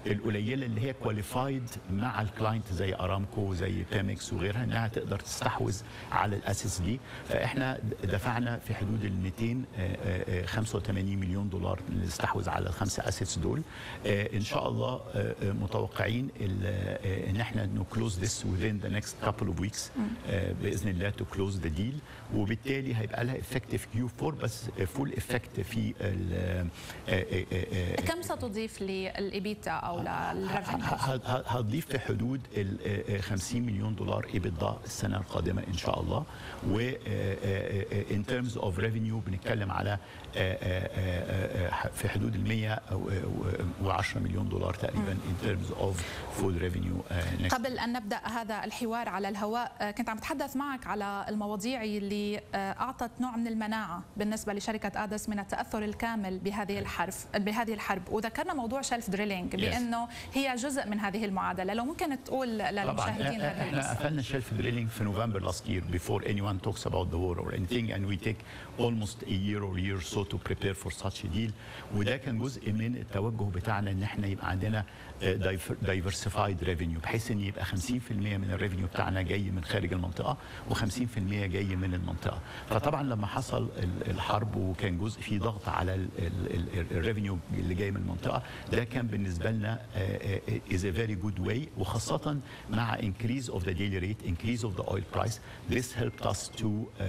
القليله اللي هي كواليفايد مع الكلاينت زي ارامكو زي بيمكس وغيرها انها تقدر تستحوذ على الاسيتس دي فاحنا دفعنا في حدود ال 285 مليون دولار نستحوذ على الخمسه اسيتس دول ان شاء الله متوقعين ان احنا نكلوز ذس within the next couple of weeks باذن الله تو كلوز ذا ديل وبالتالي هيبقى لها افكت في كيو 4 بس فول افكت في كم ستضيف للايبيتا او للريفنيو؟ هتضيف في حدود ال 50 مليون دولار ايبيتا السنه القادمه ان شاء الله و ان ترمز اوف ريفينيو بنتكلم على في حدود ال 110 مليون دولار تقريبا ان ترمز اوف فود ريفينيو قبل ان نبدا هذا الحوار على الهواء كنت عم بتحدث معك على المواضيع اللي اعطت نوع من المناعه بالنسبه لشركه ادس من التاثر الكامل بهذه الحرب بهذه الحرب وذكرنا موضوع شيلف دريلينج بانه هي جزء من هذه المعادله لو ممكن تقول للمشاهدين هذا احنا قفلنا شيلف دريلينج في نوفمبر last year before anyone talks about the war or anything and we take almost a year or year or so to prepare for such a deal وده كان جزء من التوجه بتاعنا ان احنا يبقى عندنا diversified revenue بحيث ان يبقى 50% من الريفينيو بتاعنا جاي من خارج المنطقه و50% جاي من المنطقه فطبعا لما حصل الحرب وكان جزء في ضغط على الريفينيو اللي جاي من المنطقه ده كان بالنسبه لنا is a very good way وخاصه مع increase of the daily rate increase of the oil price this helped us to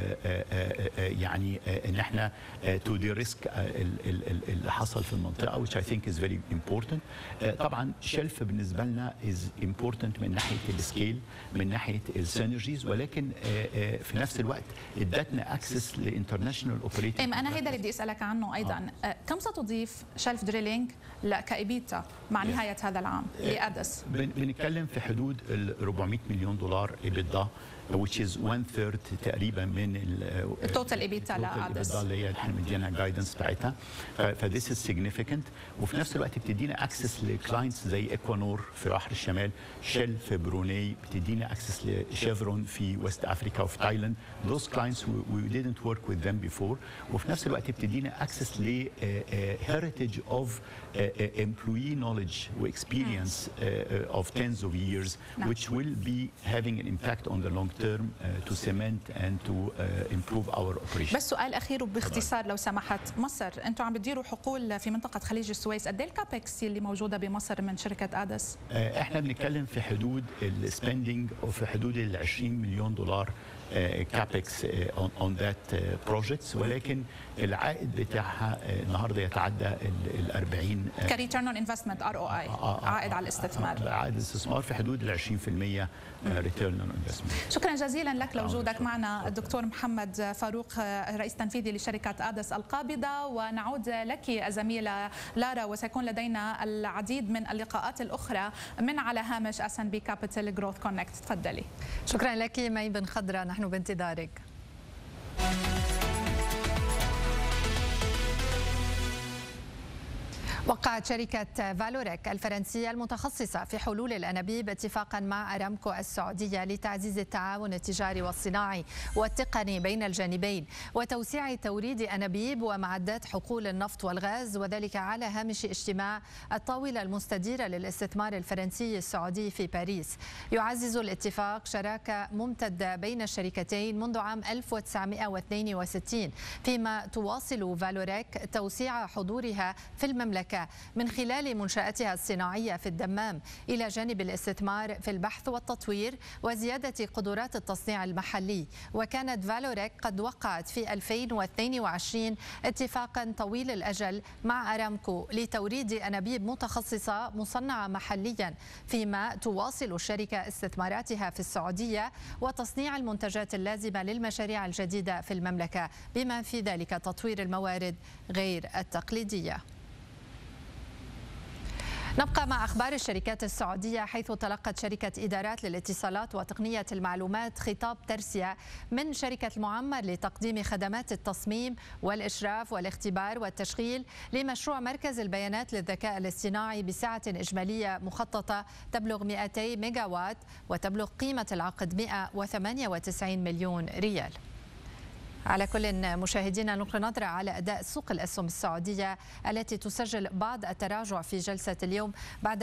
يعني ان احنا to de-risk اللي حصل في المنطقه which I think is very important طبعا شلف بالنسبه لنا is important من ناحيه السكيل من ناحيه السينرجيز ولكن في نفس الوقت ادتنا اكسس لانترناشونال اوبريتنج ايوه انا هيدا اللي بدي اسالك عنه ايضا آه. كم ستضيف شلف دريلينج كايبيتا مع نهايه هذا العام لادس بنتكلم في حدود ال 400 مليون دولار ايبيدا which is one third تقريبا من التوتال ايبيتا لادس اللي هي احنا مدينا الجايدنس بتاعتها فذيس از سيجنيفيكانت وفي نفس الوقت بتدينا اكسس لكلاينتس زي ايكوانور في بحر الشمال شيل في بروني بتدينا اكسس لشيفرون في ويست افريكا وفي تايلاند those clients we, we didn't work with them before وفي نفس الوقت بتدينا اكسس ل heritage of employee knowledge experience of tens of years which will be having an impact on the long term uh, to cement and to uh, improve our operation. بس سؤال اخير وباختصار لو سمحت مصر انتم عم بتديروا حقول في منطقه خليج السويس قد ايه الكابكس اللي موجوده بمصر من شركه ادس احنا بنتكلم في حدود السبندنج وفي حدود ال 20 مليون دولار كابكس اون ذات بروجكتس ولكن العائد بتاعها النهارده يتعدى ال 40 كريتيرن اون انفستمنت ار او اي عائد على الاستثمار عائد الاستثمار في حدود ال 20% ريتيرن اون انفستمنت شكرا جزيلا لك لوجودك معنا الدكتور محمد فاروق رئيس تنفيذي لشركه ادس القابضه ونعود لك الزميله لارا وسيكون لدينا العديد من اللقاءات الاخرى من على هامش اس ان بي كابيتال جروث كونكت تفضلي شكرا لك مي بن خضره نحن بانتظارك وقعت شركة فالوريك الفرنسية المتخصصة في حلول الأنابيب اتفاقا مع أرامكو السعودية لتعزيز التعاون التجاري والصناعي والتقني بين الجانبين وتوسيع توريد أنابيب ومعدات حقول النفط والغاز وذلك على هامش اجتماع الطاولة المستديرة للاستثمار الفرنسي السعودي في باريس يعزز الاتفاق شراكة ممتدة بين الشركتين منذ عام 1962 فيما تواصل فالوريك توسيع حضورها في المملكة من خلال منشأتها الصناعية في الدمام إلى جانب الاستثمار في البحث والتطوير وزيادة قدرات التصنيع المحلي وكانت فالوريك قد وقعت في 2022 اتفاقا طويل الأجل مع أرامكو لتوريد أنابيب متخصصة مصنعة محليا فيما تواصل الشركة استثماراتها في السعودية وتصنيع المنتجات اللازمة للمشاريع الجديدة في المملكة بما في ذلك تطوير الموارد غير التقليديه نبقى مع أخبار الشركات السعودية حيث تلقت شركة إدارات للاتصالات وتقنية المعلومات خطاب ترسية من شركة المعمر لتقديم خدمات التصميم والإشراف والاختبار والتشغيل لمشروع مركز البيانات للذكاء الاصطناعي بسعة إجمالية مخططة تبلغ 200 ميجاوات وتبلغ قيمة العقد 198 مليون ريال على كل مشاهدينا نلقي نظرة على أداء سوق الأسهم السعودية التي تسجل بعض التراجع في جلسة اليوم بعد